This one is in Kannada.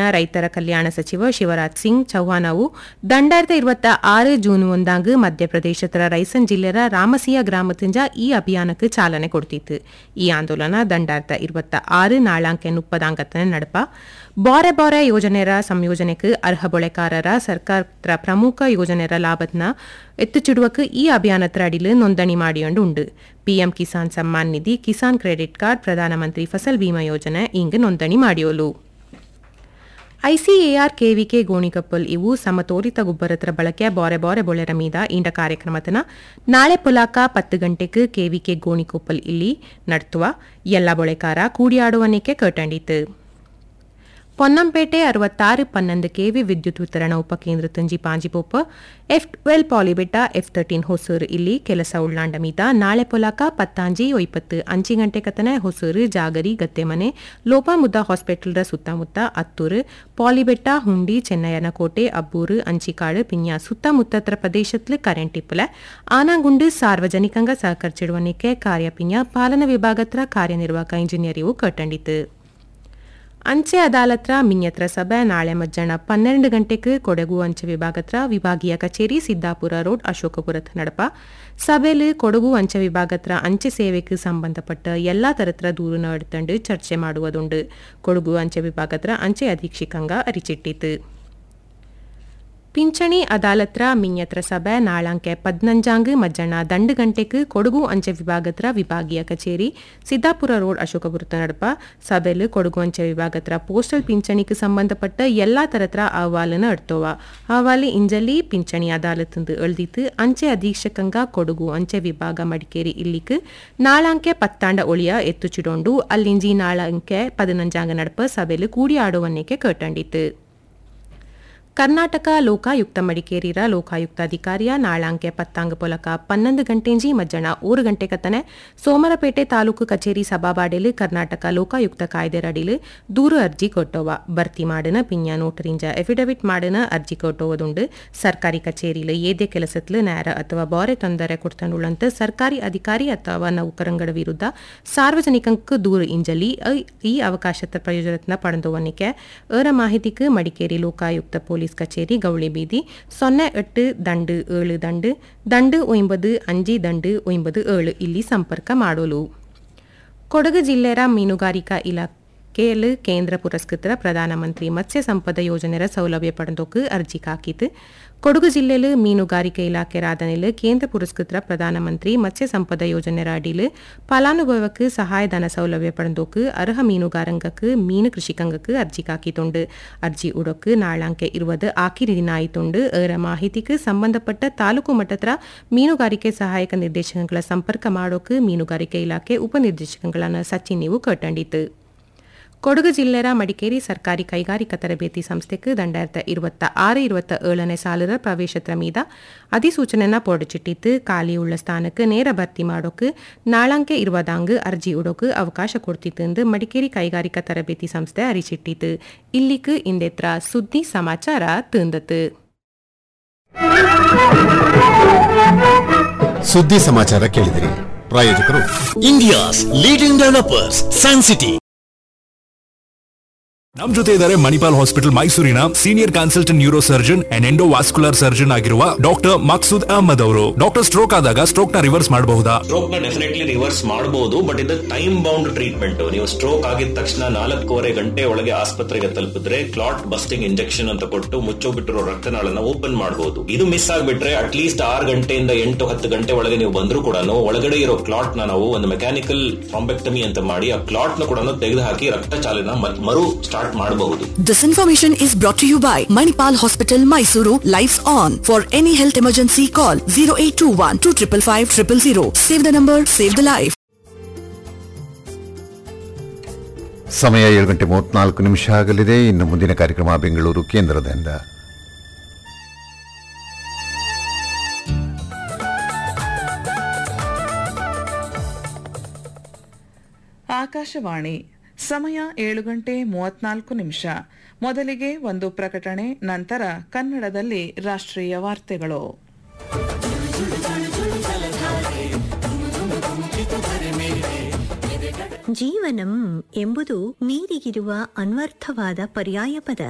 ರೈತರ ಕಲ್ಯಾಣ ಸಚಿವ ಶಿವರಾಜ್ ಸಿಂಗ್ ಚೌಹಾನ್ ಅವು ದಂಡಾಯಿರത്തി ഇരുപത്തി ആറ് ജൂൺ ಒಂದಾಂಗ್ ಮಧ್ಯಪ್ರದೇಶದ ರೈಸನ್ ಜಿಲ್ಲೆಯ ರಾಮಸಿಯ ಗ್ರಾಮದಿಂದ ಈ ಅಭಿಯಾನಕ್ಕೆ ಚಾಲನೆ ಕೊಡ್ತಿತ್ತು ಈ ಆಂದೋಲನ ದಂಡಾಯಿರത്തി ഇരുപത്തി ಆರು ನಾಳಾಂಕೆ ಮುಪ್ಪದಾಂಗತನ ನಡಪ ಬಾರೆ ಬಾರೆ ಯೋಜನೆರ ಸಂಯೋಜನೆಗೆ ಅರ್ಹ ಬೊಳೆಕಾರರ ಸರ್ಕಾರದ ಪ್ರಮುಖ ಯೋಜನೆರ ಲಾಭದ್ನ ಎತ್ತುಚಿಡುವಕ್ಕೆ ಈ ಅಭಿಯಾನದ ಅಡಿಲು ನೋಂದಣಿ ಮಾಡಿಕೊಂಡು ಉಂಡು PM Kisan Samman Nidhi Kisan credit card Pradhan Mantri Fasal Bima ಯೋಜನೆ ಇಂಗ್ ನೋಂದಣಿ ಮಾಡಿಯೋಲು ಐಸಿಎಆರ್ ಕೆವಿಕೆ ಗೋಣಿಕಪ್ಪಲ್ ಇವು ಸಮತೋಲಿತ ಗೊಬ್ಬರತರ ಬಳಕೆ ಬಾರೆ ಬಾರೆ ಬೊಳೆರ ಮೀದ ಇಂಡ ಕಾರ್ಯಕ್ರಮತನ ನಾಳೆ ಪುಲಾಕ ಪತ್ತು ಗಂಟೆಗೆ ಕೆವಿಕೆ ಗೋಣಿಕೊಪ್ಪಲ್ ಇಲ್ಲಿ ನಡ್ತುವ ಎಲ್ಲ ಬೊಳೆಕಾರ ಕೂಡಿಯಾಡುವನಿಕೆ ಕಟ್ಟಂಡಿತು ಪೊನ್ನಂಪೇಟೆ ಅರವತ್ತಾರು ಪನ್ನೊಂದು ಕೆವಿ ವಿದ್ಯುತ್ ವಿತರಣಾ ಉಪಕೇಂದ್ರ ತಂಜಿ ಪಾಂಜಿಪೋಪ F twelve Palibetta F thirteen Hosur ಇಲ್ಲಿ ಕೆಲಸ ಉಳ್ಳಾಂಡ ಮೀದ ನಾಳೆ ಪೊಲಾಕ ಪತ್ತಾಂಜಿ ಒಯ್ಪತ್ತು ಅಂಚಿ ಗಂಟೆ ಕತನ ಹೊಸೂರು ಜಾಗರಿ ಗತ್ತೆಮನೆ ಲೋಪಾಮುದ್ದ ಹಾಸ್ಪಿಟಲ್ರ ಸುತ್ತಮುತ್ತ ಅತ್ತೂರು ಪಾಲಿಬೆಟ್ಟ ಹುಂಡಿ ಚೆನ್ನಯ್ಯನಕೋಟೆ ಅಬ್ಬೂರು ಅಂಚಿಕಾಡು ಪಿನ್ಯಾ ಸುತ್ತಮುತ್ತತ್ರ ಪ್ರದೇಶತ್ಲು ಕರೆಂಟ್ ಇಪ್ಪಲ ಆನಾಗುಂಡು ಸಾರ್ವಜನಿಕಂಗ ಸಹಕರಿಸಿಡುವನಿಕೆ ಕಾರ್ಯ ಪಿನ್ಯಾ ಪಾಲನಾ ವಿಭಾಗತ್ರ ಕಾರ್ಯನಿರ್ವಾಹಕ ಇಂಜಿನಿಯರ್ ಇವು ಕಟ್ಟಂಡಿತು ಅಂಚೆ ಅದಾಲತ್ರ ಮಿನ್ಯತ್ರ ಸಭೆ ನಾಳೆ ಮಧ್ಯಾಹ್ನ ಪನ್ನೆರಡು ಗಂಟೆಗೆ ಕೊಡಗು ಅಂಚೆ ವಿಭಾಗತ್ರ ವಿಭಾಗೀಯ ಕಚೇರಿ ಸಿದ್ದಾಪುರ ರೋಡ್ ಅಶೋಕಪುರತ್ ನಡಪ ಸಭೆಯಲ್ಲಿ ಕೊಡಗು ಅಂಚೆ ವಿಭಾಗತ್ರ ಅಂಚೆ ಸೇವೆಗೆ ಸಂಬಂಧಪಟ್ಟ ಎಲ್ಲಾ ತರತ್ರ ದೂರನ ಎಡ್ತಂಡು ಚರ್ಚೆ ಮಾಡುವುದುಂಡು ಕೊಡಗು ಅಂಚೆ ವಿಭಾಗತ್ರ ಅಂಚೆ ಅಧೀಕ್ಷಕಂಗ ಅರಿಚಿಟ್ಟಿತು ಪಿಂಚಣಿ ಅದಾಲತ್ರ ಮಿನ್ಯತ್ರ ಸಭೆ ನಾಳಾಂಕೆ ಪದ್ನಂಜಾಂಗ್ ಮಧ್ಯಾಹ್ನ ದಂಡು ಗಂಟೆಗೆ ಕೊಡಗು ಅಂಚೆ ವಿಭಾಗತ್ರ ವಿಭಾಗೀಯ ಕಚೇರಿ ಸಿದ್ದಾಪುರ ರೋಡ್ ಅಶೋಕಪುರತ ನಡಪ ಸಭೆಯಲ್ಲಿ ಕೊಡಗು ಅಂಚೆ ವಿಭಾಗತ್ರ ಪೋಸ್ಟಲ್ ಪಿಂಚಣಿಗೆ ಸಂಬಂಧಪಟ್ಟ ಎಲ್ಲಾ ತರತ್ರ ಅಹವಾಲನ ಅಡ್ತೋವ ಅಹವಾಲಿ ಇಂಜಲಿ ಪಿಂಚಣಿ ಅದಾಲತ್ ಎಳ್ದಿತ್ತು ಅಂಚೆ ಅಧೀಕ್ಷಕಂಗ ಕೊಡಗು ಅಂಚೆ ವಿಭಾಗ ಮಡಿಕೇರಿ ಇಲ್ಲಿಕ್ ನಾಳಾಂಕೆ ಪತ್ತಾಂಡ ಒಳಿಯ ಎತ್ತುಚಿಡೊಂಡು ಅಲ್ಲಿಂಜಿ ನಾಳಾಂಕೆ ಪದಿನಂಜಾಂಗ ನಡಪ ಸಭೆಯಲ್ಲಿ ಕೂಡಿ ಆಡುವನ್ನೇಕೆ ಕಟ್ಟಂಡಿತು ಕರ್ನಾಟಕ ಲೋಕಾಯುಕ್ತ ಮಡಿಕೇರಿರ ಲೋಕಾಯುಕ್ತ ಅಧಿಕಾರಿಯ ನಾಳಾಂಕೆ ಪತ್ತಾಂಗ ಪೊಲಕ ಪನ್ನೊಂದು ಗಂಟೆಂಜಿ ಮಧ್ಯಾಹ್ನ ಮೂರು ಗಂಟೆ ಕತ್ತನೆ ಸೋಮರಪೇಟೆ ತಾಲೂಕು ಕಚೇರಿ ಸಭಾಬಾಡೆಲು ಕರ್ನಾಟಕ ಲೋಕಾಯುಕ್ತ ಕಾಯ್ದೆರ ಅಡಿಲು ದೂರು ಅರ್ಜಿ ಕೊಟ್ಟೋವ ಭರ್ತಿ ಮಾಡಿನ ಪಿನ್ಯ ನೋಟರಿಂಜ ಎಫಿಡವಿಟ್ ಮಾಡಿನ ಅರ್ಜಿ ಕೊಟ್ಟೋವದುಂಡು ಸರ್ಕಾರಿ ಕಚೇರಿಲು ಏದೇ ಕೆಲಸತ್ಲು ನೇರ ಅಥವಾ ಬಾರೆ ತೊಂದರೆ ಕೊಡ್ತಂಡುಳ್ಳಂತ ಸರ್ಕಾರಿ ಅಧಿಕಾರಿ ಅಥವಾ ನೌಕರಂಗಡ ವಿರುದ್ಧ ಸಾರ್ವಜನಿಕಂಕ ದೂರು ಇಂಜಲಿ ಈ ಅವಕಾಶದ ಪ್ರಯೋಜನತ್ನ ಪಡೆದೋವನಿಕೆ ಏರ ಮಾಹಿತಿக்கு ಮಡಿಕೇರಿ ಲೋಕಾಯುಕ್ತ ಪೊಲೀಸ್ ಕಚೇರಿ ಗೌಳಿ ಬೀದಿ ಸೊನ್ನೆ ಎಟ್ಟು ದಂಡು ಏಳು ದಂಡು ದಂಡು ಒಂಬದು ಅಂಜಿ ದಂಡು ಒಂಬದು ಏಳು ಇಲ್ಲಿ ಸಂಪರ್ಕ ಮಾಡೋಲು ಕೊಡಗು ಜಿಲ್ಲೆಯ ಮೀನುಗಾರಿಕಾ ಇಲಾಖೆಯಲ್ಲಿ ಕೇಂದ್ರ ಪುರಸ್ಕೃತರ ಪ್ರಧಾನಮಂತ್ರಿ ಮತ್ಸ್ಯ ಸಂಪದ ಯೋಜನೆಯ ಸೌಲಭ್ಯ ಪಡೆದೋಕು ಅರ್ಜಿ ಹಾಕಿತು ಕೊಡಗು ಜಿಲ್ಲೆಯಲ್ಲಿ ಮೀನುಗಾರಿಕೆ ಇಲಾಖೆ ರಾಧನೆಯಲ್ಲಿ ಕೇಂದ್ರ ಪುರಸ್ಕೃತರ ಪ್ರಧಾನಮಂತ್ರಿ ಮತ್ಸ್ಯ ಸಂಪದ ಯೋಜನೆಯ ಅಡಿಲು ಫಲಾನುಭವಕ್ಕೆ ಸಹಾಯಧನ ಸೌಲಭ್ಯ ಪಡೆದೋಕು ಅರ್ಹ ಮೀನುಗಾರಂಗಕ್ಕೆ ಮೀನು ಕೃಷಿಕಂಗಕ್ಕೆ ಅರ್ಜಿ ಹಾಕಿತುಂಡು ಅರ್ಜಿ ಉಡೋಕು ನಾಳಾಂಕೆ ಇರುವುದು ಆಕಿರಿ ದಿನ ಆಯ್ತುಂಡು ಏರ ಮಾಹಿತಿಗೆ ಸಂಬಂಧಪಟ್ಟ ತಾಲೂಕು ಮಟ್ಟದ ಮೀನುಗಾರಿಕೆ ಸಹಾಯಕ ನಿರ್ದೇಶಕಗಳ ಸಂಪರ್ಕ ಮಾಡೋಕೆ ಮೀನುಗಾರಿಕೆ ಇಲಾಖೆ ಉಪನಿರ್ದೇಶಕಗಳನ್ನು ಸಚಿನ್ ನೀವು ಕಟ್ಟಂಡಿತು ಕೊಡಗು ಜಿಲ್ಲೆಯ ಮಡಿಕೇರಿ ಸರ್ಕಾರಿ ಕೈಗಾರಿಕಾ ತರಬೇತಿ ಸಂಸ್ಥೆಗೆ ದಂಡಾಯಿರತ್ತ ഇരുപത്തി ಆರು ഇരുപത്തി ಏಳನೇ ಸಾಲರ ಪ್ರವೇಶತ್ರ ಮೀದ ಅಧಿಸೂಚನೆನ ಪೊಡಚಿಟ್ಟಿತ್ತು ಖಾಲಿಯುಳ್ಳ ಸ್ಥಾನಕ್ಕೆ ನೇರ ಭರ್ತಿ ಮಾಡೋಕೆ ನಾಳಂಕೆ ಇರುವದಾಂಗ್ ಅರ್ಜಿ ಉಡೋಕೆ ಅವಕಾಶ ಕೊಡ್ತಿತ್ತು ಎಂದು ಮಡಿಕೇರಿ ಕೈಗಾರಿಕಾ ತರಬೇತಿ ಸಂಸ್ಥೆ ಅರಿಚಿಟ್ಟಿತು ಇಲ್ಲಿಗೆ ಇಂದೆತ್ರ ಸುದ್ದಿ ಸಮಾಚಾರ ತಿಂದತು ಸುದ್ದಿ ಸಮಾಚಾರ ಕೇಳಿದಿರಿ ಪ್ರಾಯೋಜಕರು India's leading developers San City ನಮ್ ಜೊತೆ ಇದ್ದಾರೆ ಮಣಿಪಾಲ್ ಹಾಸ್ಪಿಟಲ್ ಮೈಸೂರಿನ senior consultant neurosurgeon and endovascular surgeon ಆಗಿರುವ ಡಾಕ್ಟರ್ ಮಕ್ಸೂದ್ ಅಹಮದ್ ಅವರು ಡಾಕ್ಟರ್ ಸ್ಟ್ರೋಕ್ ಆದಾಗ ಸ್ಟ್ರೋಕ್ ನ ರಿವರ್ಸ್ ಮಾಡಬಹುದಾ ಸ್ಟ್ರೋಕ್ ನ ಡೆಫಿನೆಟ್ಲಿ ರಿವರ್ಸ್ ಮಾಡಬಹುದು ಬಟ್ ಇದು ಟೈಮ್ ಬೌಂಡ್ ಟ್ರೀಟ್ಮೆಂಟ್ ನೀವು ಸ್ಟ್ರೋಕ್ ಆಗಿದ ತಕ್ಷಣ ನಾಲ್ಕೂವರೆ ಗಂಟೆ ಒಳಗೆ ಆಸ್ಪತ್ರೆಗೆ ತಲುಪಿದ್ರೆ ಕ್ಲಾಟ್ ಬಸ್ಟಿಂಗ್ ಇಂಜೆಕ್ಷನ್ ಅಂತ ಕೊಟ್ಟು ಮುಚ್ಚೋಬಿಟ್ಟಿರೋ ರಕ್ತನಾಳನ್ನ ಓಪನ್ ಮಾಡಬಹುದು ಇದು ಮಿಸ್ ಆಗ್ಬಿಟ್ರೆ ಅಟ್ ಲೀಸ್ಟ್ ಆರು ಗಂಟೆಯಿಂದ ಎಂಟು ಹತ್ತು ಗಂಟೆ ಒಳಗೆ ನೀವು ಬಂದ್ರು ಕೂಡ ಒಳಗಡೆ ಇರೋ ಕ್ಲಾಟ್ ನ ನಾವು ಒಂದು ಮೆಕ್ಯಾನಿಕಲ್ ಥ್ರಾಂಬೆಕ್ಟಮಿ ಅಂತ ಮಾಡಿ ಆ ಕ್ಲಾಟ್ ನ ಕೂಡ ತೆಗೆದು ಹಾಕಿ ರಕ್ತ ಚಾಲನ ಮತ್ ಮರು ಸ್ಟಾರ್ಟ್ ಮಾಡಬಹುದು This information is brought to you by Manipal Hospital, Mysuru. Lives on. For any health emergency, call 0821 255 000. Save the number, save the life. ಸಮಯ ಏಳು ಗಂಟೆ ಮೂವತ್ನಾಲ್ಕು ನಿಮಿಷ ಆಗಲಿದೆ ಇನ್ನು ಮುಂದಿನ ಕಾರ್ಯಕ್ರಮ ಬೆಂಗಳೂರು ಕೇಂದ್ರದಿಂದ ಆಕಾಶವಾಣಿ ಸಮಯ ಏಳು ಗಂಟೆ ಮೂವತ್ನಾಲ್ಕು ನಿಮಿಷ ಮೊದಲಿಗೆ ಒಂದು ಪ್ರಕಟಣೆ ನಂತರ ಕನ್ನಡದಲ್ಲಿ ರಾಷ್ಟ್ರೀಯ ವಾರ್ತೆಗಳು ಜೀವನಂ ಎಂಬುದು ನೀರಿಗಿರುವ ಅನ್ವರ್ಥವಾದ ಪರ್ಯಾಯ ಪದ